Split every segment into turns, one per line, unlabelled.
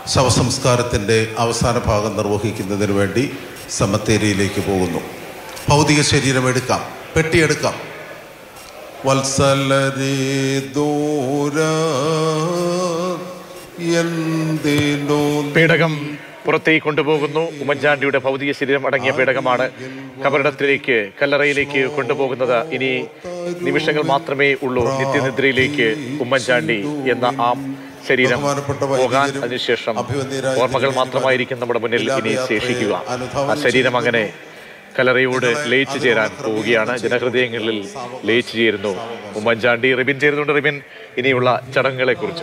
ശവസംസ്കാരത്തിൻ്റെ അവസാന ഭാഗം നിർവഹിക്കുന്നതിന് വേണ്ടി സമത്തേരിയിലേക്ക് പോകുന്നു ഭൗതിക ശരീരം എടുക്കാം പെട്ടിയെടുക്കാം വത്സലരി ദൂര എന്തിനോ
പേടകം പുറത്തേക്ക് കൊണ്ടുപോകുന്നു ഉമ്മൻചാണ്ടിയുടെ ഭൗതിക ശരീരം അടങ്ങിയ പേടകമാണ് കബറിടത്തിലേക്ക് കല്ലറയിലേക്ക് കൊണ്ടുപോകുന്നത് ഇനി നിമിഷങ്ങൾ മാത്രമേ ഉള്ളൂ നിത്യനിദ്രയിലേക്ക് ഉമ്മൻചാണ്ടി എന്ന ആ ശരീരം
ബഹുമാനപ്പെട്ട
പോകാൻ
വൈദികരും
അതിനുശേഷം
അഭിവന്യരായ
ഓർമ്മകൾ മാത്രമായിരിക്കും നമ്മുടെ മുന്നിൽ ഇനി
എല്ലാവരെയും
ശേഷിക്കുക
അനുധാവനം
ആ ശരീരം അങ്ങനെ കലറയോട് ലയിച്ചു ചേരാൻ പോവുകയാണ് ജനഹൃദയങ്ങളിൽ ലയിച്ചു ചേരുന്നു ഉമ്മൻചാണ്ടി റിബിൻ ചേരുന്നുണ്ട് റിബിൻ ഇനിയുള്ള ചടങ്ങുകളെ കുറിച്ച്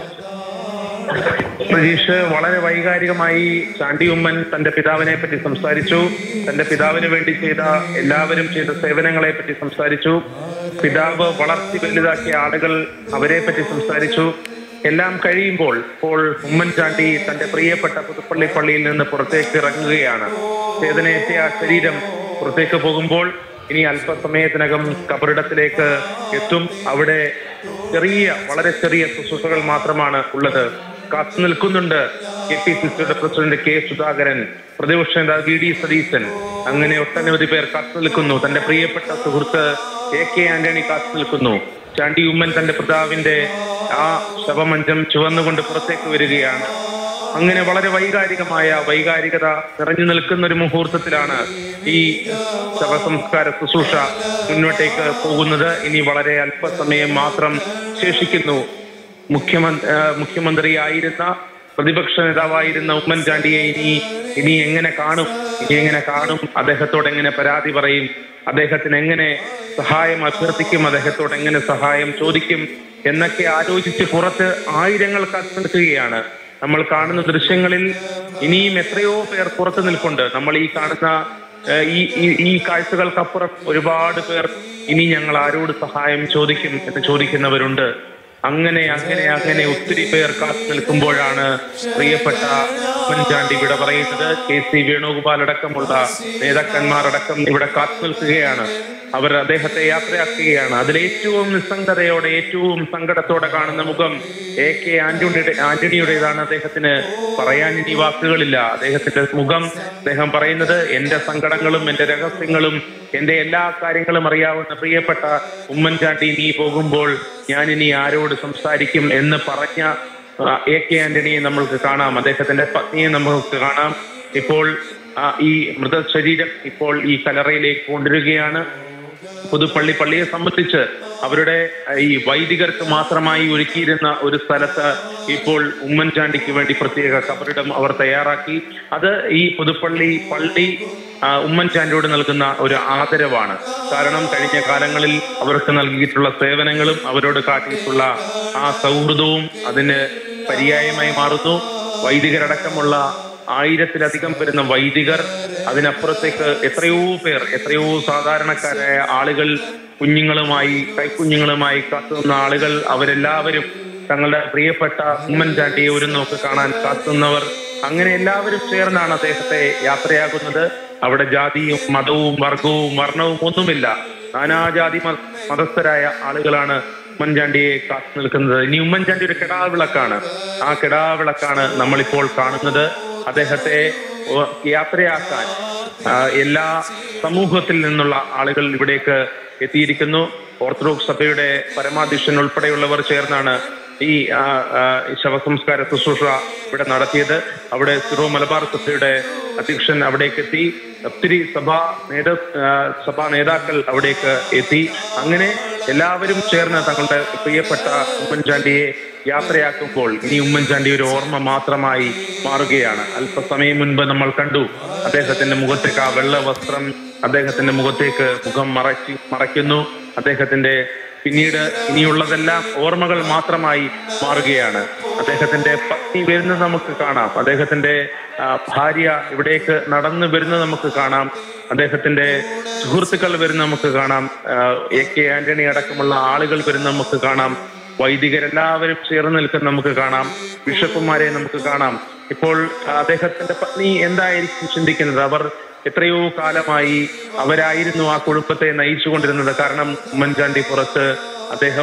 പ്രജീഷ് വളരെ വൈകാരികമായി ചാണ്ടി ഉമ്മൻ തന്റെ പിതാവിനെ പറ്റി സംസാരിച്ചു തന്റെ പിതാവിന് വേണ്ടി ചെയ്ത എല്ലാവരും ചെയ്ത സേവനങ്ങളെ പറ്റി സംസാരിച്ചു പിതാവ് വളർത്തി വലുതാക്കിയ ആളുകൾ അവരെ പറ്റി സംസാരിച്ചു എല്ലാം കഴിയുമ്പോൾ ഇപ്പോൾ ഉമ്മൻചാണ്ടി തന്റെ പ്രിയപ്പെട്ട പുതുപ്പള്ളി പള്ളിയിൽ നിന്ന് പുറത്തേക്ക് ഇറങ്ങുകയാണ് ചേതനയേറ്റ ആ ശരീരം പുറത്തേക്ക് പോകുമ്പോൾ ഇനി അല്പസമയത്തിനകം കബറിടത്തിലേക്ക് എത്തും അവിടെ ചെറിയ വളരെ ചെറിയ ശുശ്രൂഷകൾ മാത്രമാണ് ഉള്ളത് കാത്തു നിൽക്കുന്നുണ്ട് കെ പി സി സിയുടെ പ്രസിഡന്റ് കെ സുധാകരൻ പ്രതിപക്ഷ നേതാവ് വി ഡി സതീശൻ അങ്ങനെ ഒട്ടനവധി പേർ കാത്തു നിൽക്കുന്നു തന്റെ പ്രിയപ്പെട്ട സുഹൃത്ത് എ കെ ആന്റണി കാത്തു നിൽക്കുന്നു ചാണ്ടി ഉമ്മൻ തന്റെ പിതാവിന്റെ ആ ശവമഞ്ചം ചുവന്നുകൊണ്ട് പുറത്തേക്ക് വരികയാണ് അങ്ങനെ വളരെ വൈകാരികമായ വൈകാരികത നിറഞ്ഞു നിൽക്കുന്ന ഒരു മുഹൂർത്തത്തിലാണ് ഈ ശവസംസ്കാര ശുശ്രൂഷ മുന്നോട്ടേക്ക് പോകുന്നത് ഇനി വളരെ അല്പസമയം മാത്രം ശേഷിക്കുന്നു മുഖ്യമന്ത്രി മുഖ്യമന്ത്രിയായിരുന്ന പ്രതിപക്ഷ നേതാവായിരുന്ന ഉമ്മൻചാണ്ടിയെ ഇനി ഇനി എങ്ങനെ കാണും ഇനി എങ്ങനെ കാണും അദ്ദേഹത്തോട് എങ്ങനെ പരാതി പറയും അദ്ദേഹത്തിന് എങ്ങനെ സഹായം അഭ്യർത്ഥിക്കും അദ്ദേഹത്തോട് എങ്ങനെ സഹായം ചോദിക്കും എന്നൊക്കെ ആലോചിച്ച് പുറത്ത് ആയിരങ്ങൾ കാത്തു നിൽക്കുകയാണ് നമ്മൾ കാണുന്ന ദൃശ്യങ്ങളിൽ ഇനിയും എത്രയോ പേർ പുറത്തു നിൽപ്പുണ്ട് നമ്മൾ ഈ കാണുന്ന ഏഹ്, ഈ ഈ- ഈ കാഴ്ചകൾക്കപ്പുറം ഒരുപാട് പേർ ഇനി ഞങ്ങൾ ആരോട് സഹായം ചോദിക്കും എന്ന് ചോദിക്കുന്നവരുണ്ട് അങ്ങനെ അങ്ങനെ അങ്ങനെ ഒത്തിരി പേർ കാത്തു നിൽക്കുമ്പോഴാണ് പ്രിയപ്പെട്ട ഉമ്മൻചാണ്ടി ഇവിടെ പറയുന്നത് കെ സി വേണുഗോപാൽ അടക്കമുള്ള നേതാക്കന്മാർ അടക്കം ഇവിടെ കാത്തു നിൽക്കുകയാണ് അവർ അദ്ദേഹത്തെ യാത്രയാക്കുകയാണ് അതിൽ ഏറ്റവും നിസ്സംഗതയോടെ ഏറ്റവും സങ്കടത്തോടെ കാണുന്ന മുഖം എ കെ ആന്റണിയുടെ ആന്റണിയുടേതാണ് അദ്ദേഹത്തിന് പറയാൻ ഇനി വാക്കുകളില്ല അദ്ദേഹത്തിന്റെ മുഖം അദ്ദേഹം പറയുന്നത് എന്റെ സങ്കടങ്ങളും എന്റെ രഹസ്യങ്ങളും എന്റെ എല്ലാ കാര്യങ്ങളും അറിയാവുന്ന പ്രിയപ്പെട്ട ഉമ്മൻചാണ്ടി നീ പോകുമ്പോൾ ഞാൻ ഇനി ആരോട് സംസാരിക്കും എന്ന് പറഞ്ഞ ആ, എ കെ ആന്റണിയെ നമ്മൾക്ക് കാണാം അദ്ദേഹത്തിന്റെ പത്നിയെ നമുക്ക് കാണാം ഇപ്പോൾ ആ, ഈ മൃതശരീരം ഇപ്പോൾ ഈ കലറയിലേക്ക് കൊണ്ടുവരികയാണ് പുതുപ്പള്ളി പള്ളിയെ സംബന്ധിച്ച് അവരുടെ അഹ്, ഈ വൈദികർക്ക് മാത്രമായി ഒരുക്കിയിരുന്ന ഒരു സ്ഥലത്ത് ഇപ്പോൾ ഉമ്മൻചാണ്ടിക്ക് വേണ്ടി പ്രത്യേക കബറിടം അവർ തയ്യാറാക്കി അത് ഈ പുതുപ്പള്ളി പള്ളി ആ, ഉമ്മൻചാണ്ടിയോട് നൽകുന്ന ഒരു ആദരവാണ് കാരണം കഴിഞ്ഞ കാലങ്ങളിൽ അവർക്ക് നൽകിയിട്ടുള്ള സേവനങ്ങളും അവരോട് കാട്ടിയിട്ടുള്ള ആ സൗഹൃദവും അതിന് പര്യായമായി മാറുന്നു വൈദികരടക്കമുള്ള ആയിരത്തിലധികം വരുന്ന വൈദികർ അതിനപ്പുറത്തേക്ക് എത്രയോ പേർ എത്രയോ സാധാരണക്കാരായ ആളുകൾ കുഞ്ഞുങ്ങളുമായി കൈക്കുഞ്ഞുങ്ങളുമായി കാത്തുനിന്ന ആളുകൾ അവരെല്ലാവരും തങ്ങളുടെ പ്രിയപ്പെട്ട ഉമ്മൻചാണ്ടിയെ ഒരു നോക്ക് കാണാൻ കാത്തുന്നവർ അങ്ങനെ എല്ലാവരും ചേർന്നാണ് അദ്ദേഹത്തെ യാത്രയാകുന്നത് അവിടെ ജാതിയും മതവും വർഗവും വർണ്ണവും ഒന്നുമില്ല നാനാജാതി മത- മതസ്ഥരായ ആളുകളാണ് ഉമ്മൻചാണ്ടിയെ കാത്തു നിൽക്കുന്നത് ഇനി ഉമ്മൻചാണ്ടി ഒരു കെടാവിളക്കാണ് ആ കെടാവിളക്കാണ് നമ്മളിപ്പോൾ കാണുന്നത് അദ്ദേഹത്തെ ഓ- യാത്രയാക്കാൻ ആ, എല്ലാ സമൂഹത്തിൽ നിന്നുള്ള ആളുകൾ ഇവിടേക്ക് എത്തിയിരിക്കുന്നു ഓർത്തഡോക്സ് സഭയുടെ പരമാധ്യക്ഷൻ ഉൾപ്പെടെയുള്ളവർ ചേർന്നാണ് ഈ ആ, ആ, ഈ ശവസംസ്കാര ശുശ്രൂഷ ഇവിടെ നടത്തിയത് അവിടെ സിറോ മലബാർ സഭയുടെ അധ്യക്ഷൻ അവിടേക്ക് എത്തി ഒത്തിരി സഭാ നേത ആ, സഭാ നേതാക്കൾ അവിടേക്ക് എത്തി അങ്ങനെ എല്ലാവരും ചേർന്ന് തങ്ങളുടെ പ്രിയപ്പെട്ട ഉമ്മൻചാണ്ടിയെ യാത്രയാക്കുമ്പോൾ ഇനി ഉമ്മൻചാണ്ടി ഒരു ഓർമ്മ മാത്രമായി മാറുകയാണ് അല്പസമയം മുൻപ് നമ്മൾ കണ്ടു അദ്ദേഹത്തിന്റെ മുഖത്തേക്ക് ആ വെള്ള വസ്ത്രം അദ്ദേഹത്തിന്റെ മുഖത്തേക്ക് മുഖം മറച്ചു മറയ്ക്കുന്നു അദ്ദേഹത്തിന്റെ പിന്നീട് ഇനിയുള്ളതെല്ലാം ഓർമ്മകൾ മാത്രമായി മാറുകയാണ് അദ്ദേഹത്തിന്റെ പത്നി വരുന്നത് നമുക്ക് കാണാം അദ്ദേഹത്തിന്റെ ആ, ഭാര്യ ഇവിടേക്ക് നടന്നു വരുന്നത് നമുക്ക് കാണാം അദ്ദേഹത്തിന്റെ സുഹൃത്തുക്കൾ വരുന്ന നമുക്ക് കാണാം ആ, എ കെ ആന്റണി അടക്കമുള്ള ആളുകൾ വരുന്ന നമുക്ക് കാണാം വൈദികരെല്ലാവരും ചേർന്ന് നിൽക്കുന്ന നമുക്ക് കാണാം ബിഷപ്പുമാരെ നമുക്ക് കാണാം ഇപ്പോൾ അദ്ദേഹത്തിന്റെ പത്നി എന്തായിരിക്കും ചിന്തിക്കുന്നത് അവർ എത്രയോ കാലമായി അവരായിരുന്നു ആ കുടുംബത്തെ നയിച്ചുകൊണ്ടിരുന്നത് കാരണം ഉമ്മൻചാണ്ടി പുറത്ത് അദ്ദേഹം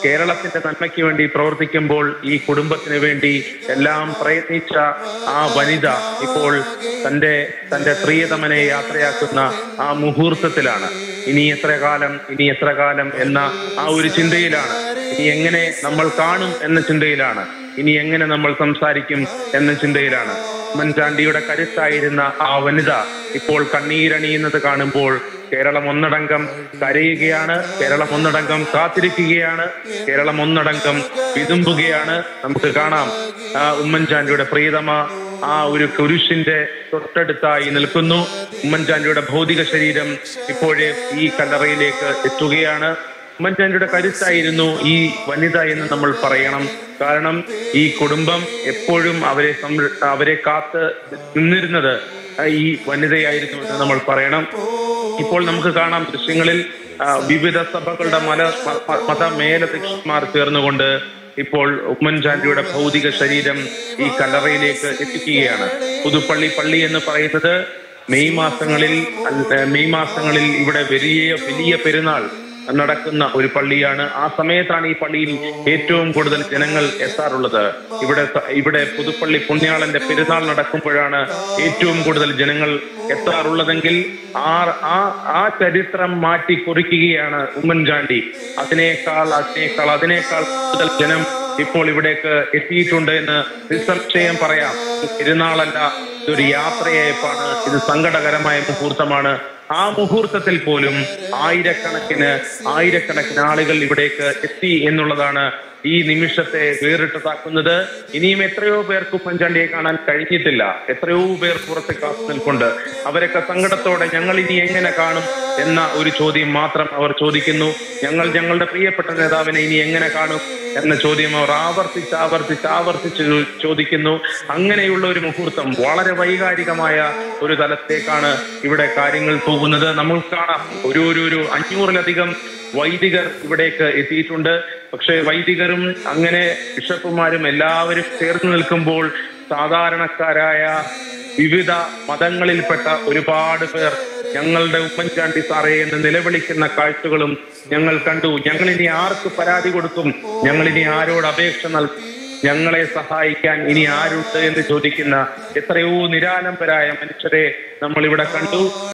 കേരളത്തിന്റെ നന്മയ്ക്ക് വേണ്ടി പ്രവർത്തിക്കുമ്പോൾ ഈ കുടുംബത്തിന് വേണ്ടി എല്ലാം പ്രയത്നിച്ച ആ വനിത ഇപ്പോൾ തന്റെ തന്റെ പ്രിയതമനെ യാത്രയാക്കുന്ന ആ മുഹൂർത്തത്തിലാണ് ഇനി എത്ര കാലം ഇനി എത്ര കാലം എന്ന ആ ഒരു ചിന്തയിലാണ് ഇനി എങ്ങനെ നമ്മൾ കാണും എന്ന ചിന്തയിലാണ് ഇനി എങ്ങനെ നമ്മൾ സംസാരിക്കും എന്ന ചിന്തയിലാണ് ഉമ്മൻചാണ്ടിയുടെ കരുത്തായിരുന്ന ആ വനിത ഇപ്പോൾ കണ്ണീരണിയുന്നത് കാണുമ്പോൾ കേരളം ഒന്നടങ്കം കരയുകയാണ് കേരളം ഒന്നടങ്കം കാത്തിരിക്കുകയാണ് കേരളം ഒന്നടങ്കം വിതുമ്പുകയാണ് നമുക്ക് കാണാം ആ ഉമ്മൻചാണ്ടിയുടെ പ്രീതമ ആ ഒരു കുരിശിന്റെ തൊട്ടടുത്തായി നിൽക്കുന്നു ഉമ്മൻചാണ്ടിയുടെ ഭൗതിക ശരീരം ഇപ്പോഴേ ഈ കല്ലറയിലേക്ക് എത്തുകയാണ് ഉമ്മൻചാണ്ടിയുടെ കരുത്തായിരുന്നു ഈ വനിത എന്ന് നമ്മൾ പറയണം കാരണം ഈ കുടുംബം എപ്പോഴും അവരെ സംര- അവരെ കാത്ത് നിന്നിരുന്നത് ഈ വനിതയായിരുന്നു എന്ന് നമ്മൾ പറയണം ഇപ്പോൾ നമുക്ക് കാണാം ദൃശ്യങ്ങളിൽ ആ, വിവിധ സഭകളുടെ മല മ- മ- മത മേലധ്യക്ഷന്മാർ ചേർന്നുകൊണ്ട് ഇപ്പോൾ ഉമ്മൻചാണ്ടിയുടെ ഭൗതിക ശരീരം ഈ കല്ലറയിലേക്ക് എത്തിക്കുകയാണ് പുതുപ്പള്ളി പള്ളി എന്ന് പറയുന്നത് മെയ് മാസങ്ങളിൽ അല്ല- മെയ് മാസങ്ങളിൽ ഇവിടെ വലിയ വലിയ പെരുന്നാൾ നടക്കുന്ന ഒരു പള്ളിയാണ് ആ സമയത്താണ് ഈ പള്ളിയിൽ ഏറ്റവും കൂടുതൽ ജനങ്ങൾ എത്താറുള്ളത് ഇവിടെ സ- ഇവിടെ പുതുപ്പള്ളി പുണ്യാളന്റെ പെരുന്നാൾ നടക്കുമ്പോഴാണ് ഏറ്റവും കൂടുതൽ ജനങ്ങൾ എത്താറുള്ളതെങ്കിൽ ആ ആ ആ ചരിത്രം മാറ്റി കുറിക്കുകയാണ് ഉമ്മൻചാണ്ടി അതിനേക്കാൾ അതിനേക്കാൾ അതിനേക്കാൾ കൂടുതൽ ജനം ഇപ്പോൾ ഇവിടേക്ക് എത്തിയിട്ടുണ്ട് എന്ന് നിസ്സംശയം പറയാം പെരുന്നാളല്ല ഇതൊരു യാത്രയയപ്പാണ് ഇത് സങ്കടകരമായ മുഹൂർത്തമാണ് ആ മുഹൂർത്തത്തിൽ പോലും ആയിരക്കണക്കിന് ആയിരക്കണക്കിന് ആളുകൾ ഇവിടേക്ക് എത്തി എന്നുള്ളതാണ് ഈ നിമിഷത്തെ വേറിട്ടതാക്കുന്നത് ഇനിയും എത്രയോ പേർക്ക് ഉമ്മൻചാണ്ടിയെ കാണാൻ കഴിഞ്ഞിട്ടില്ല എത്രയോ പേർ പുറത്ത് കാത്തു നിൽപ്പുണ്ട് അവരൊക്കെ സങ്കടത്തോടെ ഞങ്ങൾ ഇനി എങ്ങനെ കാണും എന്ന ഒരു ചോദ്യം മാത്രം അവർ ചോദിക്കുന്നു ഞങ്ങൾ ഞങ്ങളുടെ പ്രിയപ്പെട്ട നേതാവിനെ ഇനി എങ്ങനെ കാണും എന്ന ചോദ്യം അവർ ആവർത്തിച്ച് ആവർത്തിച്ച് ആവർത്തിച്ച് ചോ- ചോദിക്കുന്നു അങ്ങനെയുള്ള ഒരു മുഹൂർത്തം വളരെ വൈകാരികമായ ഒരു തലത്തേക്കാണ് ഇവിടെ കാര്യങ്ങൾ പോകുന്നത് നമ്മൾ കാണാം ഒരു ഒരു ഒരു അഞ്ഞൂറിലധികം വൈദികർ ഇവിടേക്ക് എത്തിയിട്ടുണ്ട് പക്ഷേ വൈദികരും അങ്ങനെ ബിഷപ്പുമാരും എല്ലാവരും ചേർന്ന് നിൽക്കുമ്പോൾ സാധാരണക്കാരായ വിവിധ മതങ്ങളിൽപ്പെട്ട ഒരുപാട് പേർ ഞങ്ങളുടെ ഉമ്മൻചാണ്ടി സാറേ എന്ന് നിലവിളിക്കുന്ന കാഴ്ചകളും ഞങ്ങൾ കണ്ടു ഞങ്ങൾ ഇനി ആർക്ക് പരാതി കൊടുക്കും ഞങ്ങൾ ഇനി ആരോട് അപേക്ഷ നൽകും ഞങ്ങളെ സഹായിക്കാൻ ഇനി ആരുണ്ട് എന്ന് ചോദിക്കുന്ന എത്രയോ നിരാലംബരായ മനുഷ്യരെ നമ്മൾ ഇവിടെ കണ്ടു